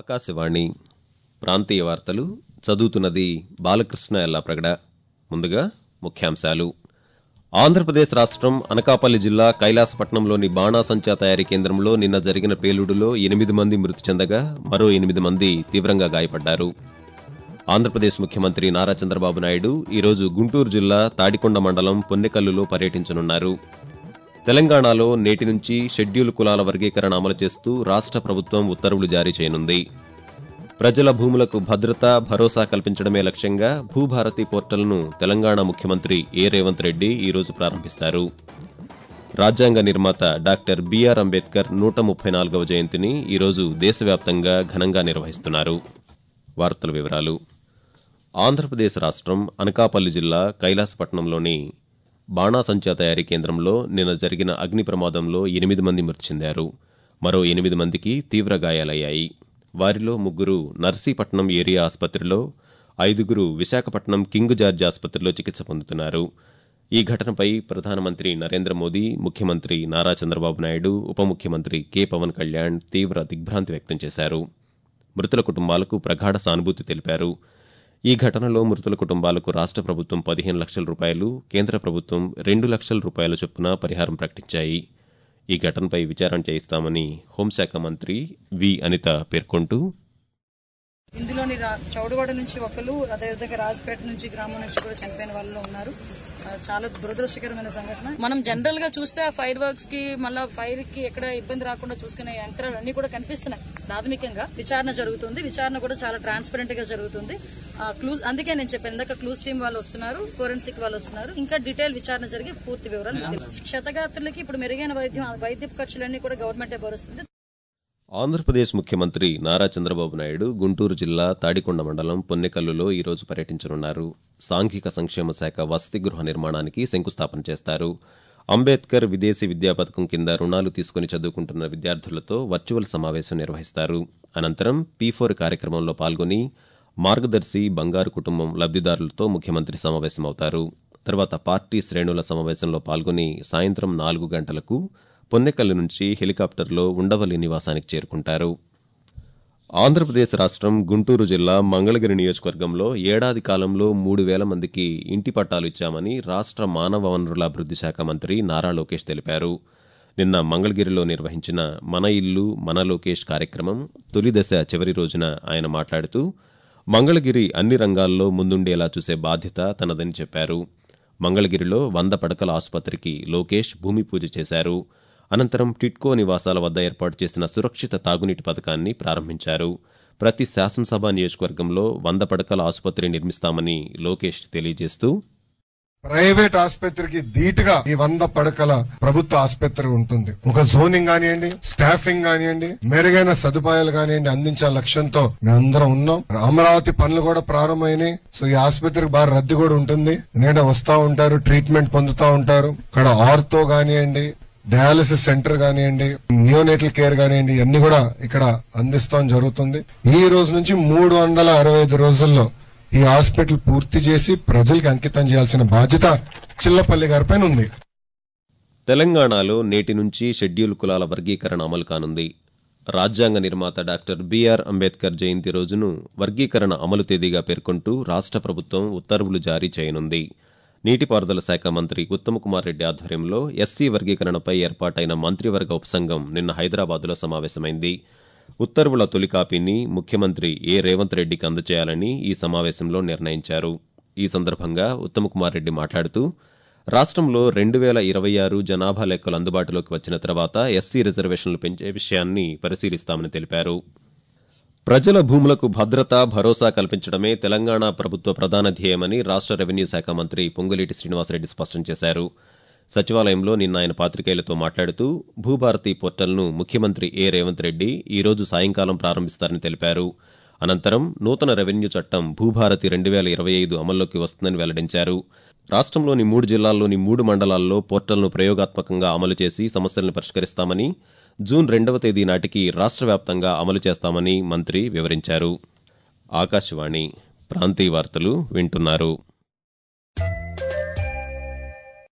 ఆకాశవాణి ప్రాంతీయ వార్తలు చదువుతున్నది బాలకృష్ణ ఎల్లాప్రగడ ముందుగా ముఖ్యాంశాలు ఆంధ్రప్రదేశ్ రాష్ట్రం అనకాపల్లి జిల్లా కైలాసపట్నంలోని బాణాసంచా తయారీ కేంద్రంలో నిన్న జరిగిన పేలుడులో ఎనిమిది మంది మృతి చెందగా మరో ఎనిమిది మంది తీవ్రంగా గాయపడ్డారు ఆంధ్రప్రదేశ్ ముఖ్యమంత్రి నారా చంద్రబాబు నాయుడు ఈరోజు గుంటూరు జిల్లా తాడికొండ మండలం పొన్నెకల్లులో పర్యటించనున్నారు తెలంగాణలో నేటి నుంచి షెడ్యూల్ కులాల వర్గీకరణ అమలు చేస్తూ రాష్ట్ర ప్రభుత్వం ఉత్తర్వులు జారీ చేయనుంది ప్రజల భూములకు భద్రత భరోసా కల్పించడమే లక్ష్యంగా భూభారతి పోర్టల్ను తెలంగాణ ముఖ్యమంత్రి ఏ రేవంత్ రెడ్డి ఈరోజు ప్రారంభిస్తారు రాజ్యాంగ నిర్మాత డాక్టర్ బిఆర్ అంబేద్కర్ నూట ముప్పై నాలుగవ జయంతిని ఈరోజు దేశవ్యాప్తంగా ఘనంగా నిర్వహిస్తున్నారు వార్తల వివరాలు ఆంధ్రప్రదేశ్ రాష్ట్రం అనకాపల్లి జిల్లా కైలాసపట్నంలోని బాణాసంచా తయారీ కేంద్రంలో నిన్న జరిగిన అగ్ని ప్రమాదంలో ఎనిమిది మంది మృతి చెందారు మరో ఎనిమిది మందికి తీవ్ర గాయాలయ్యాయి వారిలో ముగ్గురు నర్సీపట్నం ఏరియా ఆసుపత్రిలో ఐదుగురు విశాఖపట్నం కింగ్ జార్జ్ ఆసుపత్రిలో చికిత్స పొందుతున్నారు ఈ ఘటనపై ప్రధానమంత్రి నరేంద్ర మోదీ ముఖ్యమంత్రి నారా చంద్రబాబు నాయుడు ఉప ముఖ్యమంత్రి కె పవన్ కళ్యాణ్ తీవ్ర దిగ్భ్రాంతి వ్యక్తం చేశారు మృతుల కుటుంబాలకు ప్రగాఢ సానుభూతి తెలిపారు ఈ ఘటనలో మృతుల కుటుంబాలకు రాష్ట్ర ప్రభుత్వం పదిహేను లక్షల రూపాయలు కేంద్ర ప్రభుత్వం రెండు లక్షల రూపాయల చొప్పున పరిహారం ప్రకటించాయి ఈ ఘటనపై విచారణ చేయిస్తామని హోంశాఖ మంత్రి వి అనిత పేర్కొంటూ ఇందులోని రా- చౌడవాడ నుంచి ఒకరు అదేవిధంగా రాజపేట నుంచి గ్రామం నుంచి కూడా చనిపోయిన వాళ్ళు ఉన్నారు ఆ, చాలా దురదృష్టకరమైన సంఘటన మనం జనరల్ గా చూస్తే ఆ ఫైర్ వర్క్స్ కి మళ్ళా ఫైర్ కి ఎక్కడ ఇబ్బంది రాకుండా చూసుకునే యంత్రాలు అన్ని కూడా కనిపిస్తున్నాయి ప్రాథమికంగా విచారణ జరుగుతుంది విచారణ కూడా చాలా ట్రాన్స్పరెంట్ గా జరుగుతుంది ఆ, క్లూస్ అందుకే నేను చెప్పాను ఇందాక క్లూస్ టీమ్ వాళ్ళు వస్తున్నారు ఫోరెన్సిక్ వాళ్ళు వస్తున్నారు ఇంకా డీటెయిల్ విచారణ జరిగి పూర్తి వివరాలు తెలియదు. క్షతగాత్రులకి ఇప్పుడు మెరుగైన వైద్యం వైద్య ఖర్చులన్నీ కూడా గవర్నమెంటే భరుస్తుంది ఆంధ్రప్రదేశ్ ముఖ్యమంత్రి నారా చంద్రబాబు నాయుడు గుంటూరు జిల్లా తాడికొండ మండలం పొన్నెకల్లులో ఈరోజు పర్యటించనున్నారు సాంఘిక సంక్షేమ శాఖ వసతి గృహ నిర్మాణానికి శంకుస్థాపన చేస్తారు అంబేద్కర్ విదేశీ విద్యా పథకం కింద రుణాలు తీసుకుని చదువుకుంటున్న విద్యార్థులతో వర్చువల్ సమావేశం నిర్వహిస్తారు అనంతరం పీ ఫోర్ కార్యక్రమంలో పాల్గొని మార్గదర్శి బంగారు కుటుంబం లబ్దిదారులతో ముఖ్యమంత్రి సమావేశమవుతారు తర్వాత పార్టీ శ్రేణుల సమావేశంలో పాల్గొని సాయంత్రం నాలుగు గంటలకు పొన్నెకల్లు నుంచి హెలికాప్టర్లో ఉండవల్లి నివాసానికి చేరుకుంటారు ఆంధ్రప్రదేశ్ రాష్ట్రం గుంటూరు జిల్లా మంగళగిరి నియోజకవర్గంలో ఏడాది కాలంలో మూడు వేల మందికి ఇంటి పట్టాలు ఇచ్చామని రాష్ట్ర మానవ వనరుల అభివృద్ది శాఖ మంత్రి నారా లోకేష్ తెలిపారు నిన్న మంగళగిరిలో నిర్వహించిన మన ఇల్లు మన లోకేష్ కార్యక్రమం తొలి దశ చివరి రోజున ఆయన మాట్లాడుతూ మంగళగిరి అన్ని రంగాల్లో ముందుండేలా చూసే బాధ్యత తనదని చెప్పారు మంగళగిరిలో వంద పడకల ఆసుపత్రికి లోకేష్ భూమి పూజ చేశారు అనంతరం టిట్కో నివాసాల వద్ద ఏర్పాటు చేసిన సురక్షిత తాగునీటి పథకాన్ని ప్రారంభించారు ప్రతి శాసనసభ నియోజకవర్గంలో వంద పడకల ఆసుపత్రి నిర్మిస్తామని లోకేష్ తెలియజేస్తూ ప్రైవేట్ ఆసుపత్రికి ధీటుగా ఈ వంద పడకల ప్రభుత్వ ఆసుపత్రి ఉంటుంది ఒక జోనింగ్ కానివ్వండి స్టాఫింగ్ కానివ్వండి మెరుగైన సదుపాయాలు కానివ్వండి అందించే లక్ష్యంతో మేమందరం ఉన్నాం అమరావతి పనులు కూడా ప్రారంభమైనాయి సో ఈ ఆసుపత్రికి బాగా రద్దీ కూడా ఉంటుంది ఎందుకంటే వస్తా ఉంటారు ట్రీట్మెంట్ పొందుతా ఉంటారు ఇక్కడ ఆర్తో కానివ్వండి డయాలసిస్ సెంటర్ కానివ్వండి నియోనేటల్ కేర్ కానివ్వండి ఇవన్నీ కూడా ఇక్కడ అందిస్తాం జరుగుతుంది ఈ రోజు నుంచి మూడు వందల అరవై ఐదు రోజుల్లో ఈ హాస్పిటల్ పూర్తి చేసి ప్రజలకు అంకితం చేయాల్సిన బాధ్యత చిల్లపల్లి గారి పైన ఉంది తెలంగాణలో నేటి నుంచి షెడ్యూల్ కులాల వర్గీకరణ అమలు కానుంది రాజ్యాంగ నిర్మాత డాక్టర్ బిఆర్ అంబేద్కర్ జయంతి రోజును వర్గీకరణ అమలు తేదీగా పేర్కొంటూ రాష్ట్ర ప్రభుత్వం ఉత్తర్వులు జారీ చేయనుంది నీటిపారుదల శాఖ మంత్రి ఉత్తమకుమార్ రెడ్డి ఆధ్వర్యంలో ఎస్సీ వర్గీకరణపై ఏర్పాటైన మంత్రివర్గ ఉపసంఘం నిన్న హైదరాబాద్లో సమావేశమైంది ఉత్తర్వుల తొలి కాపీని ముఖ్యమంత్రి ఏ రేవంత్ రెడ్డికి అందజేయాలని ఈ సమావేశంలో నిర్ణయించారు ఈ సందర్భంగా ఉత్తమకుమార్ రెడ్డి మాట్లాడుతూ రాష్ట్రంలో రెండు వేల ఇరవై ఆరు జనాభా లెక్కలు అందుబాటులోకి వచ్చిన తర్వాత ఎస్సీ రిజర్వేషన్లు పెంచే విషయాన్ని పరిశీలిస్తామని తెలిపారు ప్రజల భూములకు భద్రత భరోసా కల్పించడమే తెలంగాణ ప్రభుత్వ ప్రధాన ధ్యేయమని రాష్ట్ర రెవెన్యూ శాఖ మంత్రి పొంగులేటి శ్రీనివాసరెడ్డి స్పష్టం చేశారు సచివాలయంలో నిన్న ఆయన పాత్రికేయులతో మాట్లాడుతూ భూభారతి పోర్టల్ను ముఖ్యమంత్రి ఏ రేవంత్ రెడ్డి ఈ రోజు సాయంకాలం ప్రారంభిస్తారని తెలిపారు అనంతరం నూతన రెవెన్యూ చట్టం భూభారతి రెండు వేల ఇరవై ఐదు అమల్లోకి వస్తుందని వెల్లడించారు రాష్ట్రంలోని మూడు జిల్లాల్లోని మూడు మండలాల్లో పోర్టల్ను ప్రయోగాత్మకంగా అమలు చేసి సమస్యలను పరిష్కరిస్తామని జూన్ రెండవ తేదీ నాటికి రాష్ట్ర వ్యాప్తంగా అమలు చేస్తామని మంత్రి వివరించారు ఆకాశవాణి ప్రాంతీయ వార్తలు వింటున్నారు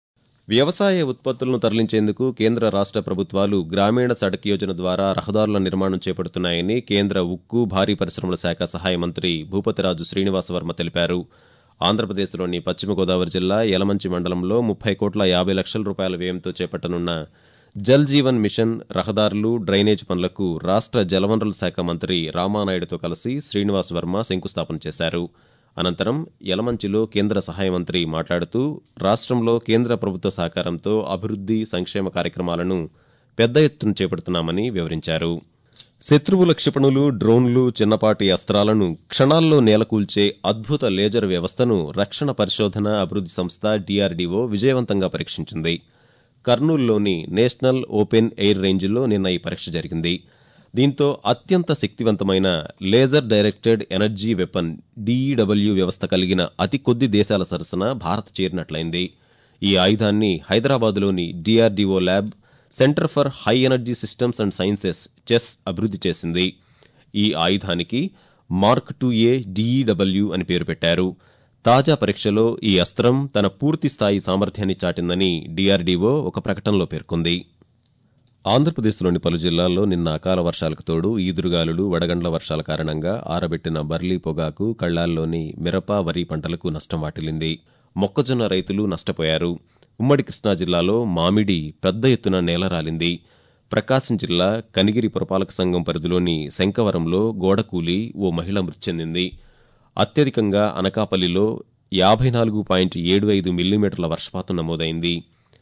వ్యవసాయ ఉత్పత్తులను తరలించేందుకు కేంద్ర రాష్ట్ర ప్రభుత్వాలు గ్రామీణ సడక్ యోజన ద్వారా రహదారుల నిర్మాణం చేపడుతున్నాయని కేంద్ర ఉక్కు భారీ పరిశ్రమల శాఖ సహాయ మంత్రి భూపతిరాజు శ్రీనివాసవర్మ తెలిపారు ఆంధ్రప్రదేశ్లోని పశ్చిమ గోదావరి జిల్లా యలమంచి మండలంలో ముప్పై కోట్ల యాభై లక్షల రూపాయల వ్యయంతో చేపట్టనున్న జల్ జీవన్ మిషన్ రహదారులు డ్రైనేజ్ పనులకు రాష్ట్ర జలవనరుల శాఖ మంత్రి రామానాయుడుతో కలిసి శ్రీనివాస్ వర్మ శంకుస్థాపన చేశారు అనంతరం యలమంచిలో కేంద్ర సహాయ మంత్రి మాట్లాడుతూ రాష్ట్రంలో కేంద్ర ప్రభుత్వ సహకారంతో అభివృద్ది సంక్షేమ కార్యక్రమాలను పెద్ద ఎత్తున చేపడుతున్నామని వివరించారు శత్రువుల క్షిపణులు డ్రోన్లు చిన్నపాటి అస్త్రాలను క్షణాల్లో నేలకూల్చే అద్భుత లేజర్ వ్యవస్థను రక్షణ పరిశోధన అభివృద్ది సంస్థ డీఆర్డీఓ విజయవంతంగా పరీక్షించింది కర్నూలులోని నేషనల్ ఓపెన్ ఎయిర్ రేంజ్లో నిన్న ఈ పరీక్ష జరిగింది దీంతో అత్యంత శక్తివంతమైన laser directed energy weapon DEW వ్యవస్థ కలిగిన అతి కొద్ది దేశాల సరసన భారత్ చేరినట్లయింది ఈ ఆయుధాన్ని హైదరాబాద్లోని DRDO lab center for high energy systems and sciences CHESS అభివృద్ధి చేసింది ఈ ఆయుధానికి మార్క్ టూ ఏ డీఈడబ్ల్యూ అని పేరు పెట్టారు తాజా పరీక్షలో ఈ అస్త్రం తన పూర్తి స్థాయి సామర్థ్యాన్ని చాటిందని డీఆర్డీఓ ఒక ప్రకటనలో పేర్కొంది ఆంధ్రప్రదేశ్లోని పలు జిల్లాల్లో నిన్న అకాల వర్షాలకు తోడు ఈదురుగాలులు వడగండ్ల వర్షాల కారణంగా ఆరబెట్టిన బర్లీ పొగాకు కళ్లాల్లోని మిరప వరి పంటలకు నష్టం వాటిల్లింది మొక్కజొన్న రైతులు నష్టపోయారు ఉమ్మడి కృష్ణా జిల్లాలో మామిడి పెద్ద ఎత్తున నేలరాలింది ప్రకాశం జిల్లా కనిగిరి పురపాలక సంఘం పరిధిలోని శంకవరంలో గోడకూలి ఓ మహిళ మృతి చెందింది అత్యధికంగా అనకాపల్లిలో యాభై నాలుగు పాయింట్ ఏడు ఐదు మిల్లీమీటర్ల వర్షపాతం నమోదైంది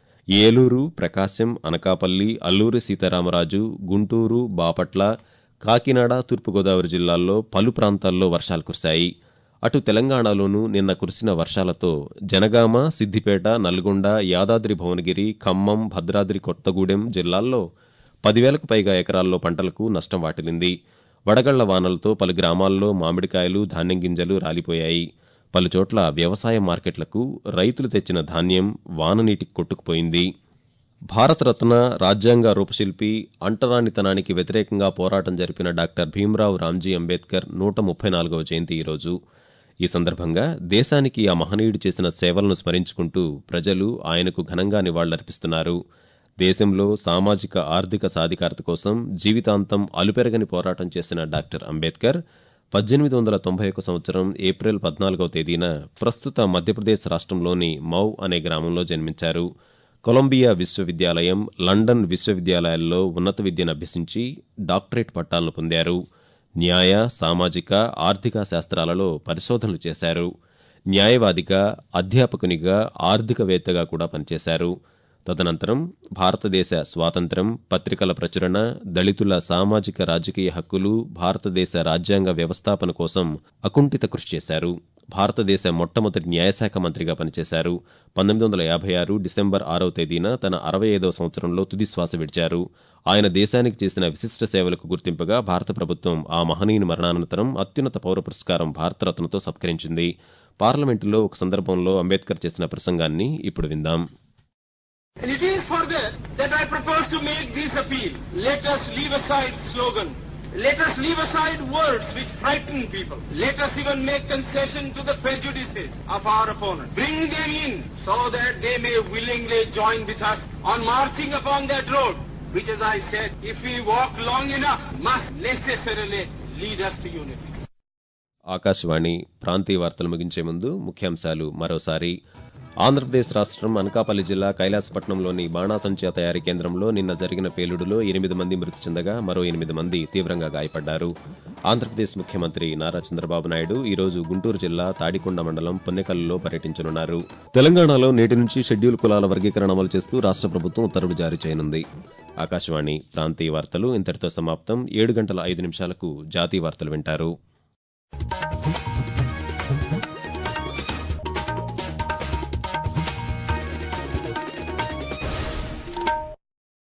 ఏలూరు ప్రకాశం అనకాపల్లి అల్లూరి సీతారామరాజు గుంటూరు బాపట్ల కాకినాడ తూర్పుగోదావరి జిల్లాల్లో పలు ప్రాంతాల్లో వర్షాలు కురిశాయి అటు తెలంగాణలోనూ నిన్న కురిసిన వర్షాలతో జనగామ సిద్దిపేట నల్గొండ యాదాద్రి భువనగిరి ఖమ్మం భద్రాద్రి కొత్తగూడెం జిల్లాల్లో పదివేలకు పైగా ఎకరాల్లో పంటలకు నష్టం వాటిల్లింది వడగళ్ల వానలతో పలు గ్రామాల్లో మామిడికాయలు ధాన్యం గింజలు రాలిపోయాయి పలుచోట్ల వ్యవసాయ మార్కెట్లకు రైతులు తెచ్చిన ధాన్యం వాననీటికి కొట్టుకుపోయింది భారతరత్న రాజ్యాంగ రూపశిల్పి అంటరానితనానికి వ్యతిరేకంగా పోరాటం జరిపిన డాక్టర్ భీమ్రావ్ రామ్జీ అంబేద్కర్ నూట ముప్పై నాలుగవ జయంతి ఈరోజు ఈ సందర్భంగా దేశానికి ఆ మహనీయుడు చేసిన సేవలను స్మరించుకుంటూ ప్రజలు ఆయనకు ఘనంగా నివాళులర్పిస్తున్నారు దేశంలో సామాజిక ఆర్థిక సాధికారత కోసం జీవితాంతం అలుపెరగని పోరాటం చేసిన డాక్టర్ అంబేద్కర్ పద్దెనిమిది వందల తొంభై ఒక సంవత్సరం ఏప్రిల్ పద్నాలుగవ తేదీన ప్రస్తుత మధ్యప్రదేశ్ రాష్ట్రంలోని మౌ అనే గ్రామంలో జన్మించారు కొలంబియా విశ్వవిద్యాలయం లండన్ విశ్వవిద్యాలయాల్లో ఉన్నత విద్యను అభ్యసించి డాక్టరేట్ పట్టాలను పొందారు న్యాయ సామాజిక ఆర్థిక శాస్త్రాలలో పరిశోధనలు చేశారు న్యాయవాదిగా అధ్యాపకునిగా ఆర్థికవేత్తగా కూడా పనిచేశారు తదనంతరం భారతదేశ స్వాతంత్ర్యం పత్రికల ప్రచురణ దళితుల సామాజిక రాజకీయ హక్కులు భారతదేశ రాజ్యాంగ వ్యవస్థాపన కోసం అకుంఠిత కృషి చేశారు భారతదేశ మొట్టమొదటి న్యాయశాఖ మంత్రిగా పనిచేశారు పంతొమ్మిది వందల యాభై ఆరు డిసెంబర్ ఆరవ తేదీన తన అరవై ఐదవ సంవత్సరంలో తుది శ్వాస విడిచారు ఆయన దేశానికి చేసిన విశిష్ట సేవలకు గుర్తింపుగా భారత ప్రభుత్వం ఆ మహనీయుని మరణానంతరం అత్యున్నత పౌర పురస్కారం భారతరత్నతో సత్కరించింది పార్లమెంటులో ఒక సందర్భంలో అంబేద్కర్ చేసిన ప్రసంగాన్ని ఇప్పుడు విందాం And it is for that that I propose to make this appeal. Let us leave aside slogan. Let us leave aside words which frighten people. Let us even make concession to the prejudices of our opponent. Bring them in so that they may willingly join with us on marching upon that road, which as I said, if we walk long enough, must necessarily lead us to unity. Akashvani ప్రాంతీయ వార్తలు ముగించే ముందు ముఖ్యాంశాలు మరోసారి ఆంధ్రప్రదేశ్ రాష్ట్రం అనకాపల్లి జిల్లా కైలాసపట్నంలోని బాణాసంచా తయారీ కేంద్రంలో నిన్న జరిగిన పేలుడులో ఎనిమిది మంది మృతి చెందగా మరో ఎనిమిది మంది తీవ్రంగా గాయపడ్డారు ఆంధ్రప్రదేశ్ ముఖ్యమంత్రి నారా చంద్రబాబు నాయుడు ఈరోజు గుంటూరు జిల్లా తాడికొండ మండలం పొన్నెకల్లులో పర్యటించనున్నారు తెలంగాణలో నేటి నుంచి షెడ్యూల్ కులాల వర్గీకరణ అమలు చేస్తూ రాష్ట్ర ప్రభుత్వం ఉత్తర్వులు జారీ చేయనుంది ఆకాశవాణి ప్రాంతీయ వార్తలు ఇంతటితో సమాప్తం ఏడు గంటల ఐదు నిమిషాలకు జాతీయ వార్తలు వింటారు